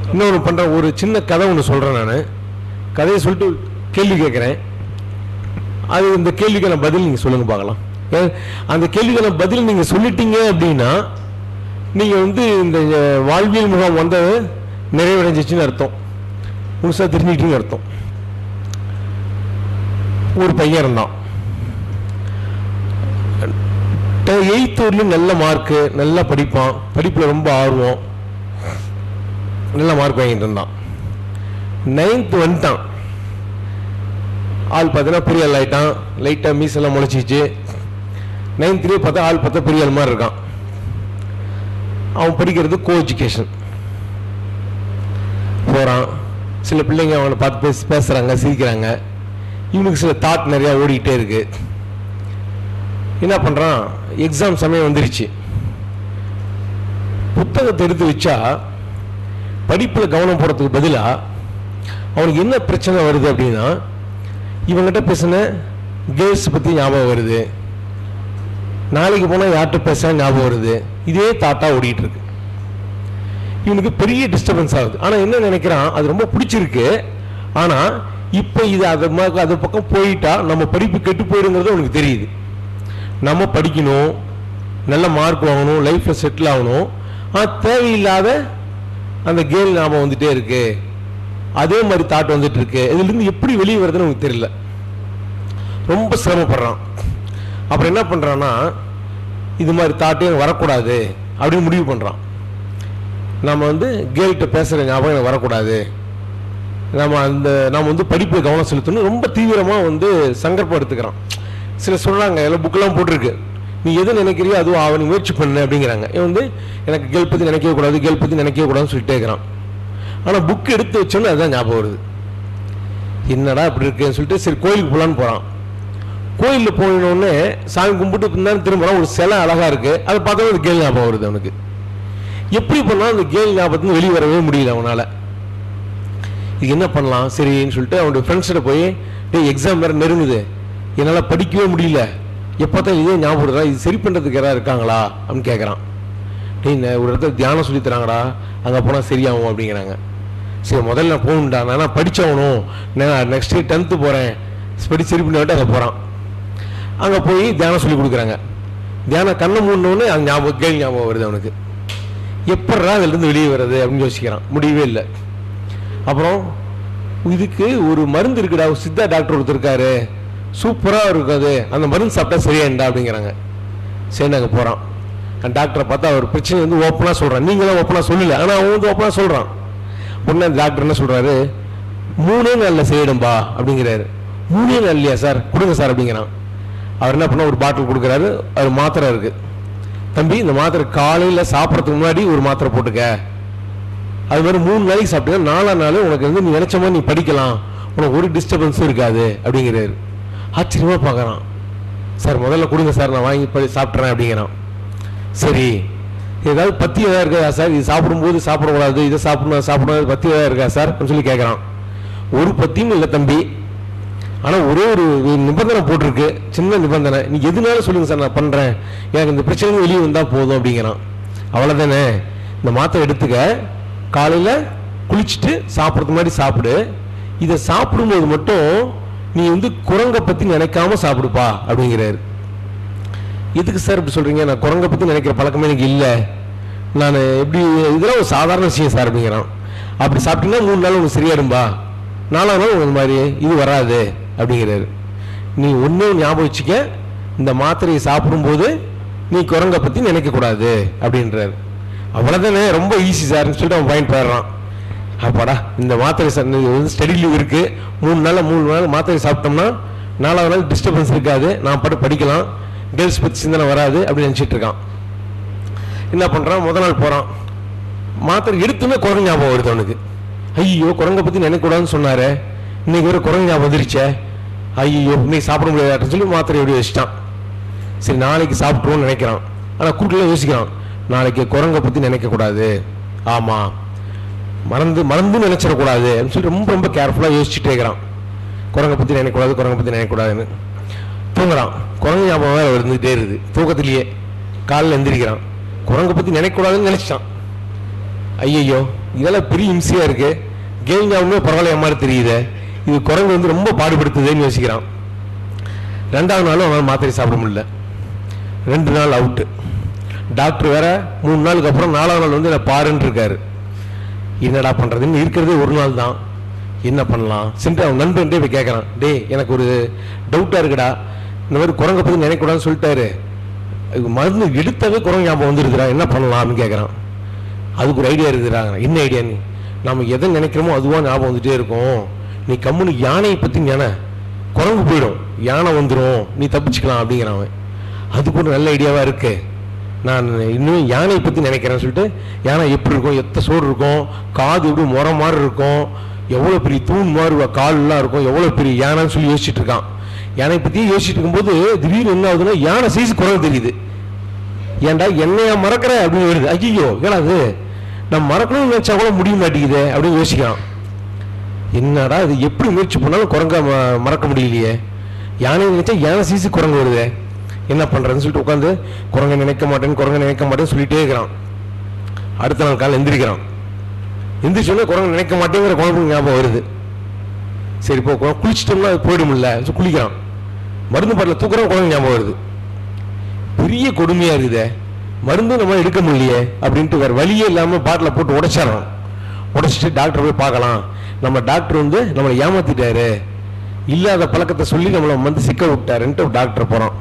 இன்னொன்று பண்ணுறேன் ஒரு சின்ன கதை ஒன்று சொல்கிறேன் நான் கதையை சொல்லிட்டு கேள்வி கேட்குறேன் அது இந்த கேள்விக்கான பதில் நீங்கள் சொல்லுங்க பார்க்கலாம் ஏன், அந்த கேள்விக்கான பதில் நீங்கள் சொல்லிட்டீங்க அப்படின்னா நீங்கள் வந்து இந்த அஹ், வாழ்வியல் முகாம் வந்தது நிறைவடைஞ்சிச்சுன்னு அர்த்தம் முழுசாக தெரிஞ்சுக்கிட்டீங்க அர்த்தம் ஒரு பையன் இருந்தான் எயித்து வரலையும் நல்ல மார்க்கு நல்லா படிப்பான் படிப்பில் ரொம்ப ஆர்வம் நல்ல மார்க் வாங்கிட்டு இருந்தான் நைன்த் வந்துட்டான் ஆள் பார்த்தீங்கன்னா பெரிய ஆள் ஆயிட்டான் லைட்டாக மீசெல்லாம் முளைச்சிச்சு நைன்த்லேயே பார்த்தா ஆள் பார்த்தா பெரிய ஆள் மாதிரி இருக்கான் அவன் படிக்கிறது கோ எஜுகேஷன் போகிறான் சில பிள்ளைங்க அவனை பார்த்து பேசி பேசுகிறாங்க சிரிக்கிறாங்க இவனுக்கு சில தாட் நிறையா ஓடிக்கிட்டே இருக்கு என்ன பண்ணுறான் எக்ஸாம் சமயம் வந்துருச்சு புத்தகத்தை எடுத்து வச்சா படிப்பில் கவனம் போடுறதுக்கு பதிலாக அவனுக்கு என்ன பிரச்சனை வருது அப்படின்னா இவங்கிட்ட பேசின கேர்ள்ஸ் பற்றி ஞாபகம் வருது நாளைக்கு போனால் யார்கிட்ட பேச ஞாபகம் வருது இதே தாட்டா ஓடிட்டு இருக்கு இவனுக்கு பெரிய டிஸ்டர்பன்ஸ் ஆகுது ஆனால் என்ன நினைக்கிறான் அது ரொம்ப பிடிச்சிருக்கு ஆனால் இப்போ இது அது ம- அது பக்கம் போயிட்டா நம்ம படிப்பு கெட்டு போயிடுங்கிறது அவனுக்கு தெரியுது நம்ம படிக்கணும் நல்ல மார்க் வாங்கணும் லைஃப்பில் செட்டில் ஆகணும் ஆனால் தேவையில்லாத அந்த கேள் ஞாபகம் வந்துட்டே இருக்கு அதே மாதிரி தாட் வந்துட்டு இருக்கு இதுலேருந்து எப்படி வெளியே வருதுன்னு அவனுக்கு தெரியல ரொம்ப சிரமப்படுறான் அப்புறம் என்ன பண்ணுறான்னா இது மாதிரி தாட்டே எனக்கு வரக்கூடாது அப்படின்னு முடிவு பண்ணுறான் நம்ம வந்து கேள்கிட்ட பேசுகிற ஞாபகம் எனக்கு வரக்கூடாது நம்ம அந்த நம்ம வந்து படிப்பில் கவனம் செலுத்தணும் ரொம்ப தீவிரமாக வந்து சங்கற்பம் எடுத்துக்கிறான் சில சொல்கிறாங்க எல்லாம் புக்கெல்லாம் போட்டிருக்கு நீ எது நினைக்கிறியோ அதுவும் அவன் முயற்சி பண்ணு அப்படிங்கிறாங்க இவன் வந்து எனக்கு கேள் பற்றி நினைக்கவே கூடாது கேள் பற்றி நினைக்கவே கூடாதுன்னு சொல்லிட்டே இருக்கிறான் ஆனால் புக் எடுத்து வச்சோன்னு அதுதான் ஞாபகம் வருது என்னடா இப்படி இருக்குன்னு சொல்லிட்டு சரி கோயிலுக்கு போகலான்னு போகிறான் கோயிலில் போனோடனே சாமி கும்பிட்டு பின்னாடி திரும்புறான் ஒரு சிலை அழகா இருக்கு அதை பார்த்தா அந்த கேள் ஞாபகம் வருது அவனுக்கு எப்படி பண்ணாலும் அந்த கேள் ஞாபகத்துக்கு வெளியே வரவே முடியல அவனால இது என்ன பண்ணலாம் சரின்னு சொல்லிட்டு அவனுடைய ஃப்ரெண்ட்ஸ்கிட்ட போய் டேய் எக்ஸாம் வேற நெருங்குது என்னால் படிக்கவே முடியல எப்போ தான் இதே ஞாபகம் வருதா இது சரி பண்ணுறதுக்கு யாராவது இருக்காங்களா அப்படின்னு கேட்குறான் டேய் நான் ஒரு இடத்துல தியானம் சொல்லி தராங்கடா அங்கே போனால் சரியாகும் அப்படிங்கிறாங்க சரி முதல்ல நான் போகணும்டா நான் படிச்சாகணும் நான் நெக்ஸ்ட் இயர் டென்த்து போகிறேன் படி சரி பண்ணிட்டு அங்கே போகிறான் அங்கே போய் தியானம் சொல்லி கொடுக்குறாங்க தியானம் கண்ணை மூடணுன்னு அந்த ஞாபகம் கேள்வி ஞாபகம் வருது அவனுக்கு எப்பட்றா அதுலேருந்து வெளியே வர்றது அப்படின்னு யோசிக்கிறான் முடியவே இல்லை அப்புறம் இதுக்கு ஒரு மருந்து இருக்குடா ஒரு சித்தா டாக்டர் ஒருத்தர் இருக்காரு சூப்பராக இருக்காது அந்த மருந்து சாப்பிட்டா சரியாயிண்டா அப்படிங்கிறாங்க சரி நாங்கள் போகிறான் அந்த டாக்டரை பார்த்தா அவர் பிரச்சனை வந்து ஓப்பனாக சொல்கிறான் நீங்கள் தான் ஓப்பனாக சொல்லல ஆனால் அவன் வந்து ஓப்பனாக சொல்கிறான் உடனே அந்த டாக்டர் என்ன சொல்கிறாரு மூணே நாளில் செய்யணும்பா அப்படிங்கிறாரு மூணே நாள் இல்லையா சார் கொடுங்க சார் அப்படிங்கிறான் அவர் என்ன பண்ண ஒரு பாட்டில் கொடுக்குறாரு அது மாத்திரை இருக்கு தம்பி இந்த மாத்திரை காலையில் சாப்பிட்றதுக்கு முன்னாடி ஒரு மாத்திரை போட்டுக்க அது மாதிரி மூணு நாளைக்கு சாப்பிட்டீங்கன்னா நாலா நாள் உனக்கு வந்து நீ நினைச்ச மாதிரி நீ படிக்கலாம் உனக்கு ஒரு டிஸ்டர்பன்ஸும் இருக்காது அப்படிங்கிறாரு ஆச்சரியமா பார்க்கறான் சார் முதல்ல கொடுங்க சார் நான் வாங்கி படி சாப்பிட்றேன் அப்படிங்கிறான் சரி ஏதாவது பத்தி ஏதாவது இருக்கா சார் இது சாப்பிடும்போது சாப்பிடக்கூடாது இதை சாப்பிடணும் சாப்பிடணும் பத்தி ஏதாவது இருக்கா சார் அப்படின்னு சொல்லி கேட்குறான் ஒரு பத்தியும் இல்லை தம்பி ஆனால் ஒரே ஒரு நிபந்தனை போட்டிருக்கு சின்ன நிபந்தனை நீ எதுனாலும் சொல்லுங்க சார் நான் பண்ணுறேன் எனக்கு இந்த பிரச்சனை வெளியே வந்தால் போதும் அப்படிங்கிறான் அவ்வளோதானே இந்த மாத்திரை எடுத்துக்க காலையில் குளிச்சுட்டு சாப்பிட்றதுக்கு முன்னாடி சாப்பிடு இதை சாப்பிடும்போது மட்டும் நீ வந்து குரங்கை பற்றி நினைக்காம சாப்பிடுப்பா அப்படிங்கிறாரு எதுக்கு சார் இப்படி சொல்கிறீங்க நான் குரங்கை பற்றி நினைக்கிற பழக்கமே எனக்கு இல்லை நான் எப்படி இதெல்லாம் ஒரு சாதாரண விஷயம் சார் அப்படிங்கிறான் அப்படி சாப்பிட்டீங்கன்னா மூணு நாள் உனக்கு சரியாயிடும்பா நாலாவது நாள் உனக்கு இந்த மாதிரி இது வராது அப்படிங்கிறாரு நீ ஒன்றே ஞாபகம் வச்சுக்க இந்த மாத்திரையை சாப்பிடும்போது நீ குரங்கை பற்றி நினைக்கக்கூடாது அப்படின்றாரு அவ்வளோதானே ரொம்ப ஈஸி சார்னு சொல்லிட்டு அவன் பாயிண்ட் போயிடுறான் அப்பாடா இந்த மாத்திரை சார் இது வந்து ஸ்டடி லீவ் இருக்கு மூணு நாள் மூணு நாள் மாத்திரை சாப்பிட்டோம்னா நாலாவது நாள் டிஸ்டர்பன்ஸ் இருக்காது நான் பாட்டு படிக்கலாம் கேர்ள்ஸ் பற்றி சிந்தனை வராது அப்படின்னு நினச்சிட்டு இருக்கான் என்ன பண்ணுறான் முத நாள் போகிறான் மாத்திரை எடுத்துமே குரங்கு ஞாபகம் வருது அவனுக்கு ஐயோ குரங்கை பற்றி நினைக்கக்கூடாதுன்னு சொன்னாரே இன்னைக்கு ஒரு குரங்கு ஞாபகம் வந்துருச்சே ஐயோ இன்னைக்கு சாப்பிட முடியாதுன்னு சொல்லி மாத்திரை எப்படி வச்சிட்டான் சரி நாளைக்கு சாப்பிட்ருவோம்னு நினைக்கிறான் ஆனால் கூட்டில் யோசிக்கிறான் நாளைக்கு குரங்கை பற்றி நினைக்கக்கூடாது ஆமாம் மறந்து மறந்து நினைச்சிடக்கூடாது அப்படின்னு சொல்லி ரொம்ப ரொம்ப கேர்ஃபுல்லாக யோசிச்சுட்டே இருக்கிறான் குரங்கை பற்றி நினைக்கக்கூடாது குரங்கை பற்றி நினைக்கக்கூடாதுன்னு தூங்குறான் குரங்கு ஞாபகம் வேற இருந்துகிட்டே இருக்குது தூக்கத்திலேயே காலையில் எந்திரிக்கிறான் குரங்கை பற்றி நினைக்கக்கூடாதுன்னு நினைச்சிட்டான் ஐயையோ இதெல்லாம் பெரிய இம்சையாக இருக்கு கேள் ஞாபகமே பரவாயில்ல மாதிரி தெரியுதே இது குரங்கு வந்து ரொம்ப பாடுபடுத்துதேன்னு யோசிக்கிறான் ரெண்டாவது நாளும் அவனால் மாத்திரை சாப்பிட முடியல ரெண்டு நாள் அவுட்டு டாக்டர் வேற மூணு நாளுக்கு அப்புறம் நாலாவது நாள் வந்து என்னை பாருன்னு இருக்காரு என்னடா பண்ணுறதுன்னு இருக்கிறதே ஒரு நாள் தான் என்ன பண்ணலாம் சென்று அவன் நண்பன்ட்டே போய் கேட்குறான் டேய் எனக்கு ஒரு டவுட்டாக இருக்குடா இந்த மாதிரி குரங்கை பற்றி நினைக்கூடாதுன்னு சொல்லிட்டாரு இது மருந்து எடுத்தவே குரங்கு ஞாபகம் வந்துருக்குறா என்ன பண்ணலாம் அப்படின்னு கேட்குறான் அதுக்கு ஒரு ஐடியா இருக்குதுடா என்ன ஐடியா நீ நம்ம எதை நினைக்கிறோமோ அதுவாக ஞாபகம் வந்துட்டே இருக்கும் நீ கம்முனு யானையை பற்றி நினை குரங்கு போயிடும் யானை வந்துடும் நீ தப்பிச்சுக்கலாம் அப்படிங்கிறான் அவன் அதுக்கு ஒரு நல்ல ஐடியாவாக இருக்கு நான் இன்னும் யானையை பற்றி நினைக்கிறேன்னு சொல்லிட்டு யானை எப்படி இருக்கும் எத்த சோறு இருக்கும் காது எப்படி முறை மாதிரி இருக்கும் எவ்வளோ பெரிய தூண் மாதிரி வ- கால்லாம் இருக்கும் எவ்வளோ பெரிய யானைன்னு சொல்லி யோசிச்சுட்டு இருக்கான் யானையை பற்றியே யோசிச்சுட்டு இருக்கும்போது திடீர்னு என்ன ஆகுதுன்னா யானை சைஸ் குரங்கு தெரியுது ஏன்டா என்னையா மறக்கிற அப்படின்னு வருது ஐயோ ஏடாது நம்ம மறக்கணும்னு நினைச்சா கூட முடிய மாட்டேங்குதே அப்படின்னு யோசிக்கிறான் என்னடா இது எப்படி முயற்சி பண்ணாலும் குரங்க ம- மறக்க முடியலையே யானை நினைச்சா யானை சீசு குரங்கு வருதே என்ன பண்றதுன்னு சொல்லிட்டு உட்காந்து குரங்க நினைக்க மாட்டேன்னு குரங்க நினைக்க மாட்டேன்னு சொல்லிட்டே இருக்கிறான் அடுத்த நாள் காலையில் எந்திரிக்கிறான் எந்திரிச்சோடனே குரங்கு நினைக்க மாட்டேங்கிற குழம்பு ஞாபகம் வருது சரி இப்போ குர- குளிச்சிட்டோம்னா அது போயிடும்ல so குளிக்கிறான் மருந்து பாட்டில் தூக்குறான் குரங்கு ஞாபகம் வருது பெரிய கொடுமையா இருக்குதே மருந்து நம்ம எடுக்க முடியலையே அப்படின்ட்டு வேற வழியே இல்லாம பாட்டில போட்டு உடைச்சிடறோம் உடைச்சிட்டு டாக்டர் போய் பார்க்கலாம் நம்ம டாக்டர் வந்து நம்மளை ஏமாத்திட்டாரு இல்லாத பழக்கத்தை சொல்லி நம்மளை வந்து சிக்க விட்டாருன்ட்டு டாக்டர் போறோம்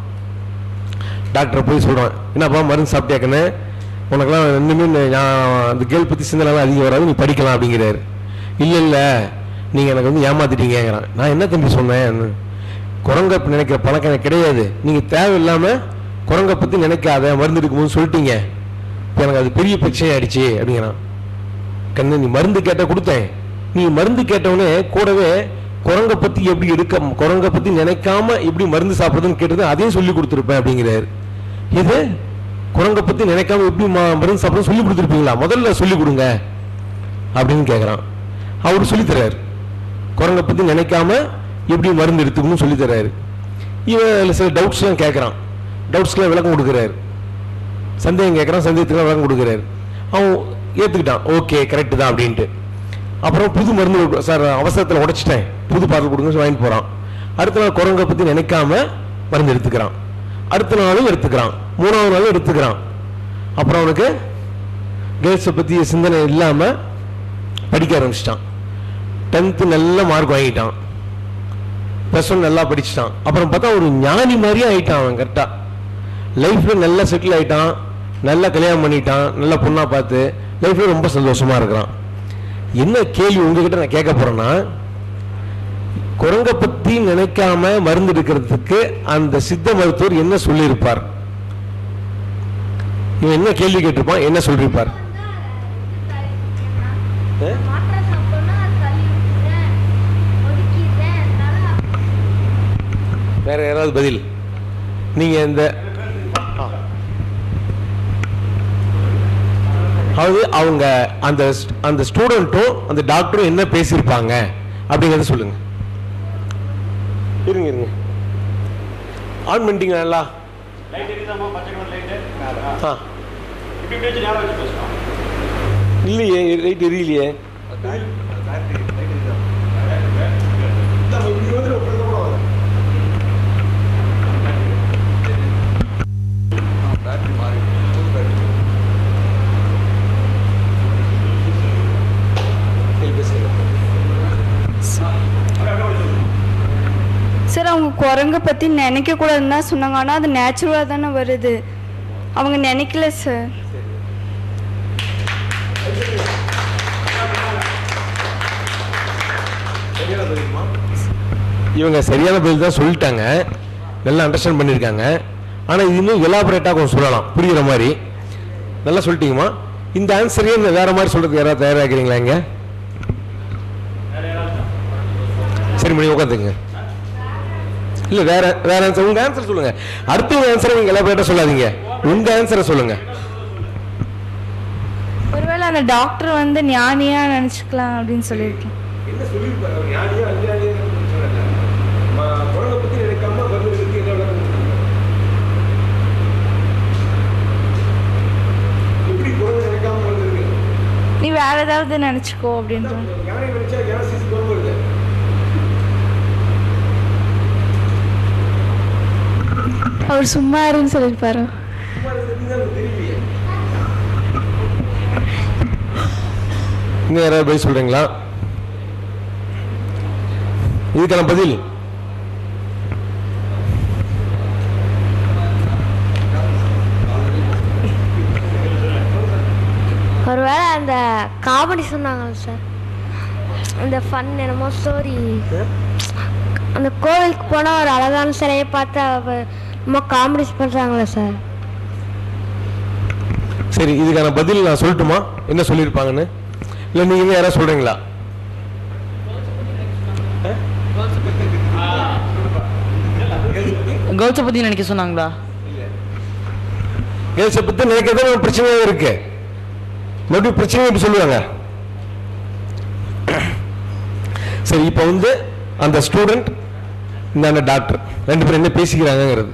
டாக்டர் போய் சொல்றான் என்னப்பா மருந்து சாப்பிட்டியாக்கன்னு உனக்கெல்லாம் இன்னுமே இந்த- நான் அந்த கேள் பத்தி சிந்தனைலாம் அதிகம் வராது நீ படிக்கலாம் அப்படிங்கிறாரு இல்ல இல்ல நீங்க எனக்கு வந்து ஏமாத்திட்டீங்கிறான் நான் என்ன தம்பி சொன்னேன் குரங்க நினைக்கிற பழக்கம் எனக்கு கிடையாது நீங்க தேவையில்லாம குரங்க பத்தி நினைக்காத மருந்து எடுக்கும்போது சொல்லிட்டீங்க இப்ப எனக்கு அது பெரிய பிரச்சனை ஆயிடுச்சு அப்படிங்கிறான் கண்ணு நீ மருந்து கேட்ட கொடுத்தேன் நீ மருந்து கேட்டவனே கூடவே குரங்க பத்தி எப்படி எடுக்க குரங்க பத்தி நினைக்காம எப்படி மருந்து சாப்பிடுறதுன்னு கேட்டது அதையும் சொல்லி கொடுத்துருப்பேன் அப்படிங்கிறாரு இது குரங்க பத்தி நினைக்காம எப்படி ம- மருந்து சாப்பிடுறது சொல்லி கொடுத்துருப்பீங்களா முதல்ல சொல்லி கொடுங்க அப்படின்னு கேட்குறான் அவர் சொல்லித் தர்றாரு குரங்க பத்தி நினைக்காம எப்படி மருந்து எடுத்துக்கணும்னு சொல்லித் தர்றாரு இவன் சில டவுட்ஸ்லாம் கேட்குறான் டவுட்ஸ்லாம் விளக்கம் கொடுக்குறாரு சந்தேகம் கேட்குறான் சந்தேகத்துக்கு விளக்கம் கொடுக்குறாரு அவன் ஏற்றுக்கிட்டான் ஓகே கரெக்டு தான் அப்படின்ட்டு அப்புறம் புது மருந்து கொடு- சார் அவசரத்தில் உடைச்சிட்டேன் புது பாட்டில் கொடுங்க சொல்லி வாங்கிட்டு போகிறான் அடுத்த நாள் குரங்கை பற்றி நினைக்காம மருந்து எடுத்துக்கிறான் அடுத்த நாளும் எடுத்துக்கிறான் மூணாவது நாளும் எடுத்துக்கிறான் அப்புறம் அவனுக்கு கேர்ள்ஸை பற்றிய சிந்தனை இல்லாமல் படிக்க ஆரம்பிச்சிட்டான் டென்த்து நல்ல மார்க் வாங்கிட்டான் ப்ளஸ் ஒன் நல்லா படிச்சிட்டான் அப்புறம் பார்த்தா ஒரு ஞானி மாதிரியே ஆயிட்டான் அவன் கரெக்டாக லைஃப்ல நல்லா செட்டில் ஆயிட்டான் நல்லா கல்யாணம் பண்ணிட்டான் நல்ல பொண்ணா பார்த்து லைஃப்ல ரொம்ப சந்தோஷமா இருக்கிறான் என்ன கேள்வி உங்ககிட்ட நான் கேட்க போறேன்னா குரங்க பத்தி நினைக்காம மருந்து எடுக்கிறதுக்கு அந்த சித்த மருத்துவர் என்ன சொல்லியிருப்பார் இவன் என்ன கேள்வி கேட்டிருப்பான் என்ன சொல்லியிருப்பார் ஆ? மாத்திரை சாப்பிட்டோன்னா அது தள்ளி விட்டுறேன் ஒதுக்கிடுறேன் அதனால வேற யாராவது பதில் நீங்க இந்த அதாவது அவங்க அந்த st- அந்த ஸ்டூடெண்ட்டும் அந்த டாக்டரும் என்ன பேசியிருப்பாங்க அப்படிங்கறத சொல்லுங்க இருங்க இருங்க ஆன் பண்ணிட்டீங்களா நல்லா லைட் எரியுதாம்மா பச்சை கலர் லைட்டு ஆ இப்படி இப்படி வச்சு ஞாபகம் வச்சு பேசுகிறோம் இல்லையே ரைட் எரியலையே சார் அவங்க குரங்க பற்றி நினைக்கக்கூடாதுன்னு தான் சொன்னாங்க ஆனால் அது நேச்சுரலாக தானே வருது அவங்க நினைக்கல சார் இவங்க சரியான பதில் தான் சொல்லிட்டாங்க நல்லா அண்டர்ஸ்டாண்ட் பண்ணியிருக்காங்க ஆனால் இது இன்னும் எலாபரேட்டாக கொஞ்சம் சொல்லலாம் புரியுற மாதிரி நல்லா சொல்லிட்டீங்கம்மா இந்த ஆன்சரையே இந்த வேற மாதிரி சொல்றதுக்கு யாராவது தயாராகிறீங்களா இங்க சரி மணி உட்காந்துங்க இல்ல வேற வேற ஆன்சர் உங்க ஆன்சர் சொல்லுங்க அடுத்தவங்க ஆன்சரை நீங்க எலாபரேட்டா சொல்லாதீங்க உங்க ஆன்சரை சொல்லுங்க ஒருவேளை அந்த டாக்டர் வந்து ஞானியா நினச்சிக்கலாம் அப்படின்னு சொல்லியிருக்கேன் என்ன சொல்லியிருப்பாரு அவர் ஞானியா அஞ்ஞானியா சொல்லல குழந்தை பத்தி நினைக்காம வந்து இருக்கு என்ன எப்படி குழந்தை நினைக்காம வந்து நீ வேற ஏதாவது நினச்சிக்கோ அப்படின்ற யானை நினைச்சா யானை சிசி கோபம் வருது அவர் சும்மா இருன்னு சொல்லியிருப்பாரு இன்னும் யாராவது பதில் சொல்றீங்களா இதுக்கான பதில் ஒருவேளை அந்த காமெடி சொன்னாங்கல்ல சார் அந்த ஃபன் என்னமோ ஸ்டோரி அந்த கோவிலுக்கு போனால் ஒரு அழகான சிலையை பார்த்து அவ ரொம்ப காமெடி பண்ணுறாங்களே சார் சரி இதுக்கான பதில் நான் சொல்லட்டுமா என்ன சொல்லியிருப்பாங்கன்னு இல்லை நீங்க யாராவது சொல்றீங்களா கேர்ள்ஸை பற்றி நினைக்க சொன்னாங்களா கேஸை பற்றி நினைக்கிறதே ஒரு பிரச்சனையாக இருக்கு மறுபடியும் பிரச்சனை எப்படி சொல்லுவாங்க சரி இப்போ வந்து அந்த ஸ்டூடெண்ட் இந்த டாக்டர் ரெண்டு பேரும் என்ன பேசிக்கிறாங்கங்கிறது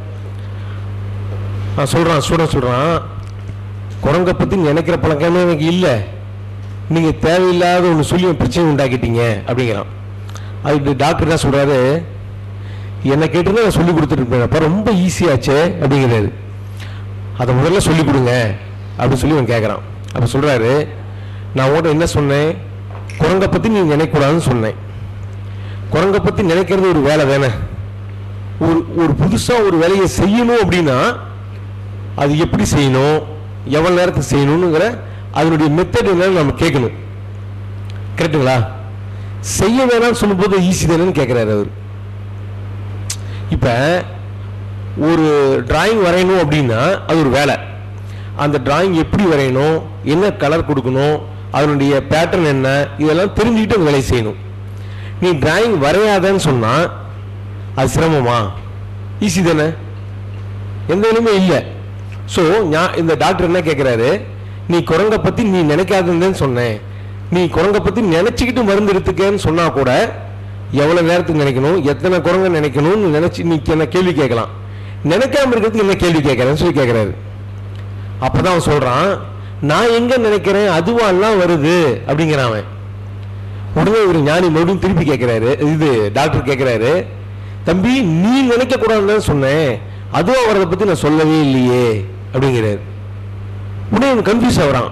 நான் சொல்றான் ஸ்டூடெண்ட் சொல்றான் குரங்கை பத்தி நினைக்கிற பழக்கமே எனக்கு இல்லை நீங்க தேவையில்லாத ஒன்று சொல்லி ஒரு பிரச்சனை உண்டாக்கிட்டீங்க அப்படிங்கிறான் அதுக்கு டாக்டர் என்ன சொல்றாரு என்னை கேட்டிருந்தா நான் சொல்லி கொடுத்துருப்பேன் அப்போ ரொம்ப ஈஸியாச்சே அப்படிங்கிறாரு அதை முதல்ல சொல்லி கொடுங்க அப்படின்னு சொல்லி அவன் கேட்குறான் அப்போ சொல்றாரு நான் உங்கள்கிட்ட என்ன சொன்னேன் குரங்கை பற்றி நீ நினைக்கக்கூடாதுன்னு சொன்னேன் குரங்கை பற்றி நினைக்கிறது ஒரு வேலை தானே ஒரு ஒரு புதுசாக ஒரு வேலையை செய்யணும் அப்படின்னா அது எப்படி செய்யணும் எவ்வளோ நேரத்துக்கு செய்யணுங்கிற அதனுடைய மெத்தட் என்னன்னு நம்ம கேட்கணும் கரெக்டுங்களா செய்ய வேணாம்னு சொல்லும்போது ஈஸி தானேன்னு கேட்குறாரு அவர் இப்போ ஒரு டிராயிங் வரையணும் அப்படின்னா அது ஒரு வேலை அந்த டிராயிங் எப்படி வரையணும் என்ன கலர் கொடுக்கணும் அதனுடைய பேட்டர்ன் என்ன இதெல்லாம் தெரிஞ்சுக்கிட்டு அந்த வேலையை செய்யணும் நீ டிராயிங் வரையாதன்னு சொன்னா அது சிரமமா ஈஸி தானே எந்த வேலையுமே இல்லை ஸோ நான் இந்த டாக்டர் என்ன கேட்குறாரு நீ குரங்கை பற்றி நீ நினைக்காதுன்னு சொன்னேன் நீ குரங்கை பற்றி நினச்சிக்கிட்டு மருந்து எடுத்துக்கன்னு சொன்னா கூட எவ்வளோ நேரத்துக்கு நினைக்கணும் எத்தனை குரங்கை நினைக்கணும்னு நினச்சி நீ என்ன கேள்வி கேட்கலாம் நினைக்காம இருக்கிறதுக்கு என்ன கேள்வி கேட்குறேன்னு சொல்லி கேட்குறாரு அப்பதான் அவன் சொல்றான் நான் எங்க நினைக்கிறேன் அதுவாலாம் வருது அப்படிங்கிறான் அவன் உடனே ஒரு ஞானி மறுபடியும் திருப்பி கேட்கிறாரு இது டாக்டர் கேட்கிறாரு தம்பி நீ நினைக்க கூடாதுன்னு சொன்னேன் அதுவா வரதை பத்தி நான் சொல்லவே இல்லையே அப்படிங்கிறாரு உடனே அவன் கன்ஃபியூஸ் ஆகுறான்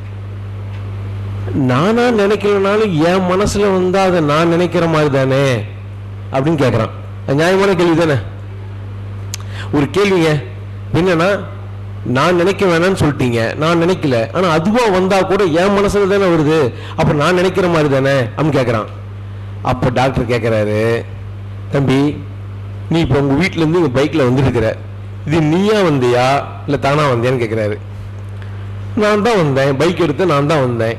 நானா நினைக்கலனாலும் என் மனசுல வந்தா அதை நான் நினைக்கிற மாதிரி தானே அப்படின்னு கேட்கறான் அது நியாயமான கேள்வி தானே ஒரு கேள்விங்க என்னன்னா நான் நினைக்க வேணாம்னு சொல்லிட்டீங்க நான் நினைக்கல ஆனா அதுவா வந்தா கூட என் மனசுல தானே வருது அப்ப நான் நினைக்கிற மாதிரி தானே அப்படின்னு கேட்கறான் அப்ப டாக்டர் கேட்கறாரு தம்பி நீ இப்ப உங்க வீட்ல இருந்து இங்க பைக்ல வந்துருக்கிற இது நீயா வந்தியா இல்ல தானா வந்தியான்னு கேட்கறாரு நான் தான் வந்தேன் பைக் எடுத்து நான் தான் வந்தேன்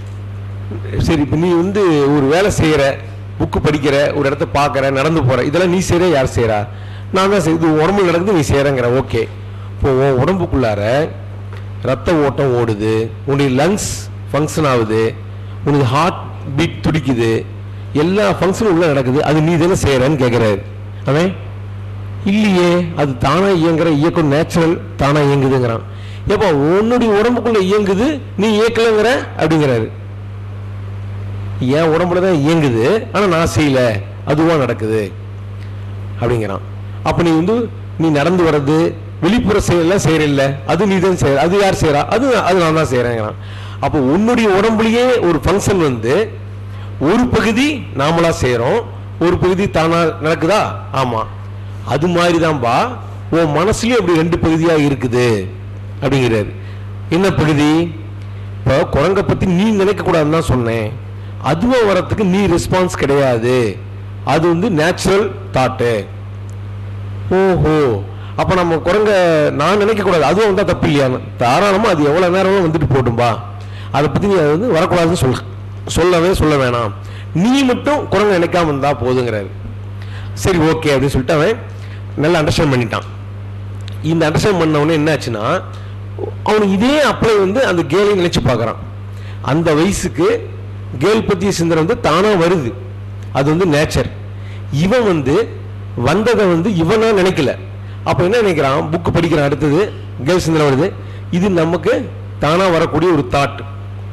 சரி இப்போ நீ வந்து ஒரு வேலை செய்யற புக்கு படிக்கிற ஒரு இடத்த பார்க்குற நடந்து போற இதெல்லாம் நீ செய்யற யார் செய்யறா நான் தான் செய்~ இது உடம்புல நடக்குது நீ செய்யறங்கிற ஓகே இப்போ உன் உடம்புக்குள்ளார ரத்த ஓட்டம் ஓடுது உன்னுடைய லங்ஸ் ஃபங்க்ஷன் ஆகுது உனக்கு ஹார்ட் பீட் துடிக்குது எல்லா ஃபங்க்ஷனும் உள்ள நடக்குது அது நீ தானே செய்யறன்னு கேட்குறாரு அவன் இல்லையே அது தானா இயங்குற இயக்கம் நேச்சுரல் தானா இயங்குதுங்கிறான் ஏப்பா உன்னுடைய உடம்புக்குள்ள இயங்குது நீ இயக்கலைங்கிற அப்படிங்கிறாரு என் உடம்புல தான் இயங்குது ஆனா நான் செய்யல அதுவா நடக்குது அப்படிங்கிறான் அப்ப நீ வந்து நீ நடந்து வர்றது வெளிப்புற செயலாம் செய்யறில்ல அது நீ தான் செய்யற அது யார் செய்யறா அது அது நான் தான் செய்யறேங்கிறான் அப்போ உன்னுடைய உடம்புலயே ஒரு ஃபங்க்ஷன் வந்து ஒரு பகுதி நாமளா செய்யறோம் ஒரு பகுதி தானா நடக்குதா ஆமா அது மாதிரி தான்பா உன் மனசுலயும் அப்படி ரெண்டு பகுதியா இருக்குது அப்படிங்கிறாரு என்ன பகுதி இப்போ குரங்கை பத்தி நீ நினைக்க கூடாதுன்னு தான் சொன்னேன் அதுவா வரத்துக்கு நீ ரெஸ்பான்ஸ் கிடையாது அது வந்து நேச்சுரல் தாட்டு ஓஹோ அப்ப நம்ம குரங்க நான் நினைக்க கூடாது அதுவும் வந்தா தப்பு இல்லையா தாராளமா அது எவ்வளவு நேரமும் வந்துட்டு போட்டும்பா அதை பத்தி நீ அது வந்து வரக்கூடாதுன்னு சொல்ல சொல்லவே சொல்ல வேணாம் நீ மட்டும் குரங்க நினைக்காம இருந்தா போதுங்கிறாரு சரி ஓகே அப்படின்னு சொல்லிட்டு அவன் நல்லா அண்டர்ஸ்டாண்ட் பண்ணிட்டான் இந்த அண்டர்ஸ்டாண்ட் பண்ண உடனே என்ன ஆச்சுன்னா அவனுக்கு இதே அப்ளை வந்து அந்த கேலை நினைச்சு பார்க்கறான் அந்த வயசுக்கு கேர்ள் பத்திய சிந்தனை வந்து தானா வருது அது வந்து நேச்சர் இவன் வந்து வந்ததை வந்து இவனா நினைக்கல அப்ப என்ன நினைக்கிறான் புக்கு படிக்கிறான் அடுத்தது கேர்ள் சிந்தனை வருது இது நமக்கு தானா வரக்கூடிய ஒரு தாட்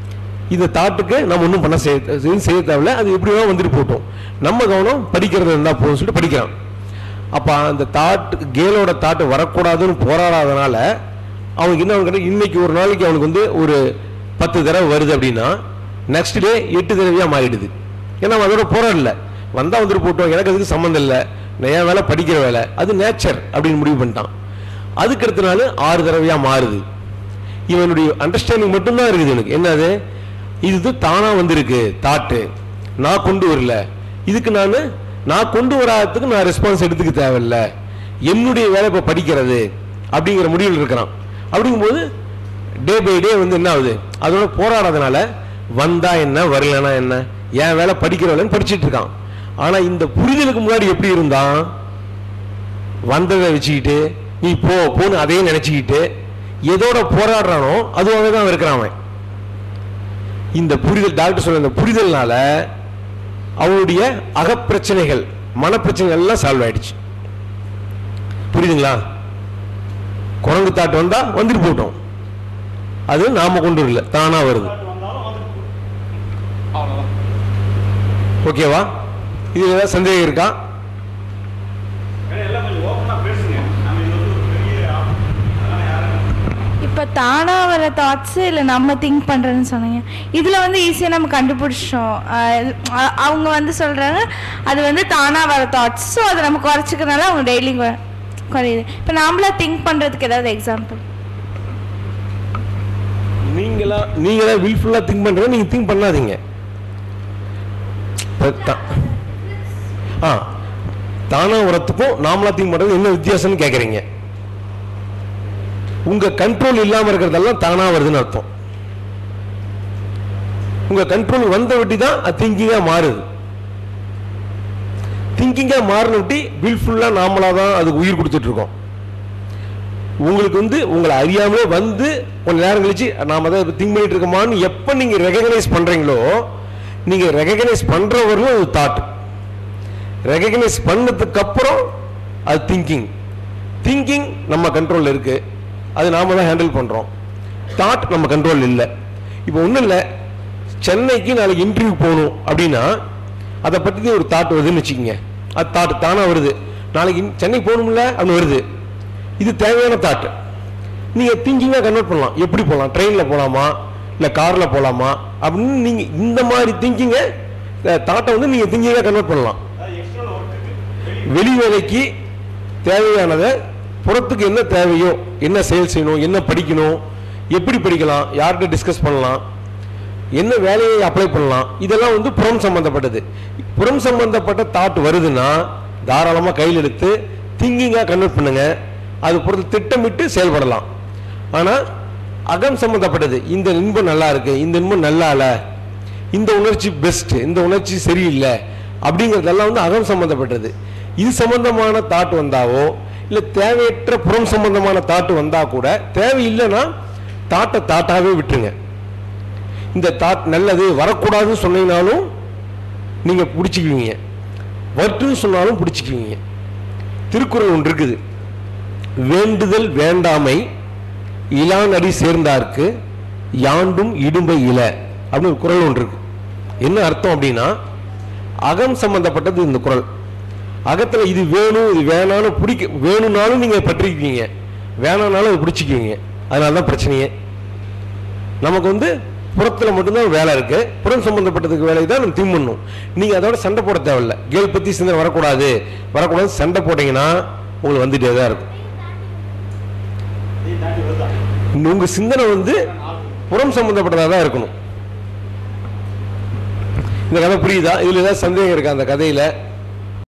இந்த தாட்டுக்கு நம்ம ஒன்றும் பண்ண செய்ய எதுவும் செய்ய தேவையில்ல அது எப்படி வேணா வந்துட்டு போட்டோம் நம்ம கவனம் படிக்கிறது இருந்தால் போதும்னு சொல்லிட்டு படிக்கிறான் அப்போ அந்த தாட்டு கேலோட தாட்டு வரக்கூடாதுன்னு போராடாதனால அவனுக்கு என்ன அவனுக்கு இன்னைக்கு ஒரு நாளைக்கு அவனுக்கு வந்து ஒரு பத்து தடவை வருது அப்படின்னா நெக்ஸ்ட் டே எட்டு தடவையாக மாறிடுது ஏன்னா அவன் அதோட போராடல வந்தால் வந்துட்டு போட்டோம் எனக்கு அதுக்கு சம்மந்தம் இல்லை நான் என் வேலை படிக்கிற வேலை அது நேச்சர் அப்படின்னு முடிவு பண்ணிட்டான் அதுக்கு அடுத்த நாள் ஆறு தடவையாக மாறுது இவனுடைய அண்டர்ஸ்டாண்டிங் மட்டும்தான் இருக்குது எனக்கு என்னது இது தானா வந்திருக்கு தாட்டு நான் கொண்டு வரல இதுக்கு நான் நான் கொண்டு வராததுக்கு நான் ரெஸ்பான்ஸ் எடுத்துக்க தேவையில்ல என்னுடைய வேலை இப்போ படிக்கிறது அப்படிங்கிற முடிவில் இருக்கிறான் அப்படிங்கும்போது டே பை டே வந்து என்ன ஆகுது அதோட போராடாதனால வந்தா என்ன வரலனா என்ன என் வேலை படிக்கிற வேலைன்னு படிச்சிட்டு இருக்கான் ஆனா இந்த புரிதலுக்கு முன்னாடி எப்படி இருந்தான் வந்ததை வச்சுக்கிட்டு நீ போ போன்னு அதையும் நினைச்சுக்கிட்டு எதோட போராடுறானோ அதுவாகவே தான் இருக்கிறான் அவன் இந்த புரிதல் டாக்டர் சொல்ற இந்த புரிதல்னால அவனுடைய அகப்பிரச்சனைகள் மனப்பிரச்சனைகள் எல்லாம் சால்வ் ஆயிடுச்சு புரியுதுங்களா குரங்கு தாட்டு வந்தா வந்துட்டு போட்டோம் அது நாம கொண்டு வரல தானா வருது வந்தாலும் வந்துட்டு அவ்வளோதான் ஓகேவா இது ஏதாவது சந்தேகம் இருக்கா ஏன்னா எல்லாம் கொஞ்சம் ஓப்பனாக பேசுங்க நம்ம இது வந்து ஒரு பெரிய ஆப். அதனால யாரும் இப்போ தானாக வர தாட்ஸு இல்லை நம்ம திங்க் பண்ணுறேன்னு சொன்னீங்க இதில் வந்து ஈஸியாக நம்ம கண்டுபிடிச்சிட்டோம் ஆஹ் இது- அ- அவங்க வந்து சொல்கிறாங்க அது வந்து தானாக வர தாட்ஸ் ஸோ அதை நம்ம குறைச்சிக்கிறனால அவங்க டெய்லி குறையுது இப்போ நாமளா திங்க் பண்ணுறதுக்கு ஏதாவது எக்ஸாம்பிள் நீங்களா நீங்களா வில்ஃபுல்லா திங்க் பண்றது நீங்க திங்க் பண்ணாதீங்க இப்ப தா- ஆ தானா வரத்துக்கும் நாமளா திங்க் பண்றது என்ன வித்தியாசம்னு கேக்குறீங்க உங்க கண்ட்ரோல் இல்லாம இருக்கிறதெல்லாம் தானா வருதுன்னு அர்த்தம் உங்க கண்ட்ரோல் வந்த வட்டி தான் அது திங்கிங்கா மாறுது திங்கிங்கா மாறின வட்டி வில்ஃபுல்லா நாமளா தான் அதுக்கு உயிர் கொடுத்துட்டு இருக்கோம் உங்களுக்கு வந்து உங்களை அறியாமலே வந்து கொஞ்ச நேரம் கழிச்சு நாம அதை திங்க் பண்ணிட்டு இருக்கோமான்னு எப்போ நீங்க ரெகக்னைஸ் பண்றீங்களோ நீங்க ரெகக்னைஸ் பண்றவர்களும் அது தாட் ரெகக்னைஸ் பண்ணதுக்கு அப்புறம் அது திங்கிங் திங்கிங் நம்ம கண்ட்ரோல்ல இருக்கு அது நாம தான் ஹேண்டில் பண்றோம் தாட் நம்ம கண்ட்ரோல் இல்லை இப்போ ஒன்றும் இல்லை சென்னைக்கு நாளைக்கு இன்டர்வியூ போகணும் அப்படின்னா அதை பற்றி ஒரு தாட் வருதுன்னு வச்சுக்கோங்க அது தாட் தானா வருது நாளைக்கு in- சென்னைக்கு போகணும்ல அப்படின்னு வருது இது தேவையான தாட் நீங்க திங்கிங்காக கன்வெர்ட் பண்ணலாம் எப்படி போகலாம் ட்ரெயினில் போகலாமா இல்லை காரில் போகலாமா அப்படின்னு நீங்க இந்த மாதிரி திங்கிங்கை தாட்டை வந்து நீங்க திங்கிங்காக கன்வெர்ட் பண்ணலாம் அதாவது எக்ஸ்டர்னல் ஒர்க்குக்கு வெளி வேலைக்கு தேவையானதை புறத்துக்கு என்ன தேவையோ என்ன செயல் செய்யணும் என்ன படிக்கணும் எப்படி படிக்கலாம் யார்கிட்ட டிஸ்கஸ் பண்ணலாம் என்ன வேலையை அப்ளை பண்ணலாம் இதெல்லாம் வந்து புறம் சம்பந்தப்பட்டது புறம் சம்பந்தப்பட்ட தாட் வருதுன்னா தாராளமாக கையில் எடுத்து திங்கிங்காக கன்வெர்ட் பண்ணுங்க அது பொறுத்து திட்டமிட்டு செயல்படலாம் ஆனால் அகம் சம்பந்தப்பட்டது இந்த இன்பம் நல்லா இருக்கு இந்த இன்பம் நல்லா இல்லை இந்த உணர்ச்சி பெஸ்ட் இந்த உணர்ச்சி சரியில்லை அப்படிங்கிறதெல்லாம் வந்து அகம் சம்பந்தப்பட்டது இது சம்பந்தமான தாட் வந்தாவோ இல்லை தேவையற்ற புறம் சம்பந்தமான தாட்டு வந்தா கூட தேவையில்லைன்னா தாட்டை தாட்டாவே விட்டுருங்க இந்த தாட் நல்லது வரக்கூடாதுன்னு சொன்னீங்கனாலும் நீங்க பிடிச்சிக்குவீங்க வரட்டுன்னு சொன்னாலும் பிடிச்சிக்குவீங்க திருக்குறள் ஒன்று இருக்குது வேண்டுதல் வேண்டாமை இளானடி சேர்ந்தார்க்கு யாண்டும் இடும்பை இல அப்படின்னு ஒரு குறள் ஒன்று இருக்கு என்ன அர்த்தம் அப்படின்னா அகம் சம்பந்தப்பட்டது இந்த குறள் அகத்துல இது வேணும் இது வேணான்னு பிடிக்க வேணும்னாலும் நீங்க பற்றிக்குவீங்க வேணாம்னாலும் அதை பிடிச்சிக்குவீங்க அதனால தான் பிரச்சனையே நமக்கு வந்து புறத்துல மட்டும்தான் வேலை இருக்கு புறம் சம்பந்தப்பட்டதுக்கு வேலை தான் நம்ம திம் பண்ணும் நீங்க அதோட சண்டை போட தேவையில்ல கேள் பத்தி சிந்தனை வரக்கூடாது வரக்கூடாது சண்டை போட்டீங்கன்னா உங்களுக்கு வந்துட்டே தான் இருக்கும் இதை தாண்டி வருதா உங்க சிந்தனை வந்து புறம் சம்பந்தப்பட்டதா தான் இருக்கணும் இந்த கதை புரியுதா இதுல ஏதாவது சந்தேகம் இருக்கா அந்த கதையில